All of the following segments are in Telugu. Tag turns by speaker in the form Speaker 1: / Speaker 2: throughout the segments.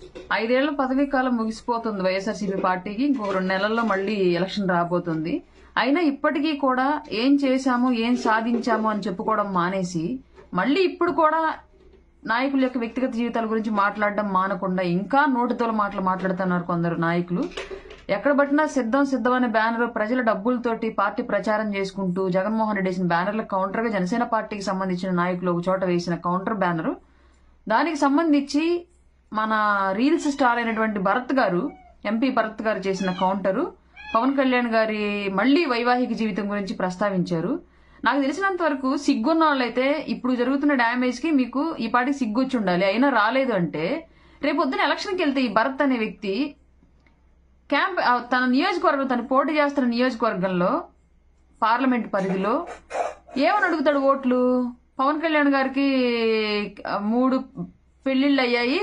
Speaker 1: ఐదేళ్ల పదవీ కాలం ముగిసిపోతుంది వైఎస్ఆర్సీపీ పార్టీకి ఇంకో రెండు నెలల్లో మళ్ళీ ఎలక్షన్ రాబోతుంది అయినా ఇప్పటికీ కూడా ఏం చేశాము ఏం సాధించాము అని చెప్పుకోవడం మానేసి మళ్ళీ ఇప్పుడు కూడా నాయకుల యొక్క వ్యక్తిగత జీవితాల గురించి మాట్లాడడం మానకుండా ఇంకా నోటితోల మాటలు మాట్లాడుతున్నారు కొందరు నాయకులు ఎక్కడ పట్టినా సిద్ధం సిద్ధం అనే బ్యానర్ ప్రజల డబ్బులతోటి పార్టీ ప్రచారం చేసుకుంటూ జగన్మోహన్ రెడ్డి వేసిన బ్యానర్లకు కౌంటర్ గా జనసేన పార్టీకి సంబంధించిన నాయకులు ఒక చోట వేసిన కౌంటర్ బ్యానర్ దానికి సంబంధించి మన రీల్స్ స్టార్ అయినటువంటి భరత్ గారు ఎంపీ భరత్ గారు చేసిన కౌంటరు పవన్ కళ్యాణ్ గారి మళ్లీ వైవాహిక జీవితం గురించి ప్రస్తావించారు నాకు తెలిసినంత వరకు సిగ్గున్న వాళ్ళైతే ఇప్పుడు జరుగుతున్న డ్యామేజ్ కి మీకు ఈ పాటికి సిగ్గు వచ్చి ఉండాలి అయినా రాలేదు అంటే రేపు పొద్దున ఎలక్షన్కి వెళ్తే ఈ భరత్ అనే వ్యక్తి క్యాంప్ ఆ, తన నియోజకవర్గం తను పోటీ చేస్తున్న నియోజకవర్గంలో పార్లమెంట్ పరిధిలో ఏమని అడుగుతాడు ఓట్లు పవన్ కళ్యాణ్ గారికి ఆ, మూడు పెళ్లిళ్ళు అయ్యాయి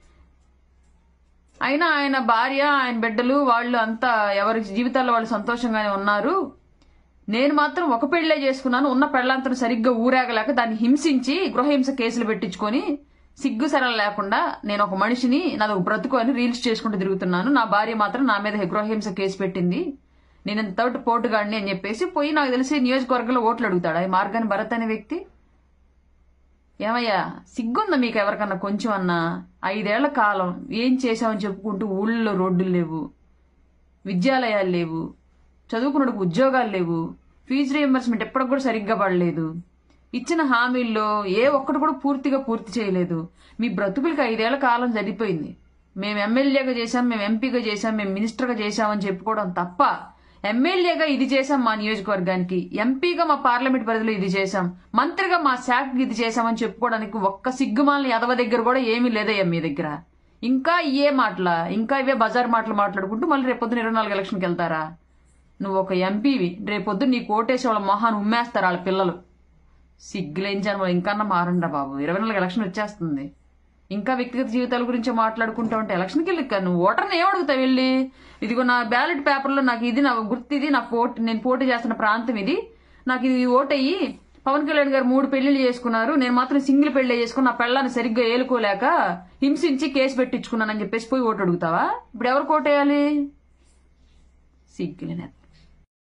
Speaker 1: అయినా ఆయన భార్య ఆయన బిడ్డలు వాళ్ళు అంతా ఎవరి జీవితాల్లో వాళ్ళు సంతోషంగానే ఉన్నారు నేను మాత్రం ఒక పెళ్లే చేసుకున్నాను ఉన్న పెళ్లంతను సరిగ్గా ఊరేగలేక దాన్ని హింసించి గృహహింస కేసులు పెట్టించుకొని సిగ్గు సరళ లేకుండా నేను ఒక మనిషిని నాది ఒక బ్రతుకు అని రీల్స్ చేసుకుంటూ తిరుగుతున్నాను నా భార్య మాత్రం నా మీద గృహహింస కేసు పెట్టింది నేను ఇంతటి పోటుగాడిని అని చెప్పేసి పోయి నాకు తెలిసి నియోజకవర్గంలో ఓట్లు అడుగుతాడు ఈ మార్గాన్ని భరత్ అనే వ్యక్తి ఏమయ్యా సిగ్గుందా మీకు ఎవరికన్నా కొంచెం అన్నా ఐదేళ్ల కాలం ఏం చేశామని చెప్పుకుంటూ ఊళ్ళో రోడ్లు లేవు విద్యాలయాలు లేవు చదువుకున్నకు ఉద్యోగాలు లేవు ఫీజు రియంబర్స్మెంట్ ఎప్పటికి కూడా సరిగ్గా పడలేదు ఇచ్చిన హామీల్లో ఏ ఒక్కటి కూడా పూర్తిగా పూర్తి చేయలేదు మీ బ్రతుకులకి ఐదేళ్ల కాలం జరిగిపోయింది మేము ఎమ్మెల్యేగా చేశాం మేము ఎంపీగా చేశాం మేము మినిస్టర్గా చేశామని చెప్పుకోవడం తప్ప ఎమ్మెల్యేగా ఇది చేశాం మా నియోజకవర్గానికి ఎంపీగా మా పార్లమెంట్ పరిధిలో ఇది చేశాం మంత్రిగా మా శాఖకి ఇది చేశామని చెప్పుకోవడానికి ఒక్క సిగ్గుమాలని ఎదవ దగ్గర కూడా ఏమీ లేదయ్యా మీ దగ్గర ఇంకా ఇయే మాటల ఇంకా ఇవే బజార్ మాటలు మాట్లాడుకుంటూ మళ్ళీ రేపొద్దున ఇరవై నాలుగు ఎలక్షన్కి వెళ్తారా నువ్వు ఒక ఎంపీవి రేపొద్దు నీ కోటేసి వాళ్ళ మొహాన్ని ఉమ్మేస్తారు వాళ్ళ పిల్లలు సిగ్గులేంచాను వాళ్ళు ఇంకన్నా మారండా బాబు ఇరవై నాలుగు ఎలక్షన్ వచ్చేస్తుంది ఇంకా వ్యక్తిగత జీవితాల గురించి మాట్లాడుకుంటా ఉంటే ఎలక్షన్కి వెళ్ళి ఇక నువ్వు ఓటర్ని ఏం అడుగుతావు వెళ్ళి ఇదిగో నా బ్యాలెట్ పేపర్లో నాకు ఇది నా గుర్తు ఇది నా పోటీ నేను పోటీ చేస్తున్న ప్రాంతం ఇది నాకు ఇది ఓటయ్యి పవన్ కళ్యాణ్ గారు మూడు పెళ్లిళ్ళు చేసుకున్నారు నేను మాత్రం సింగిల్ పెళ్లి చేసుకుని నా పెళ్ళాన్ని సరిగ్గా ఏలుకోలేక హింసించి కేసు పెట్టించుకున్నానని చెప్పేసి పోయి ఓటు అడుగుతావా ఇప్పుడు ఎవరు కోటేయాలి సిగ్గులేని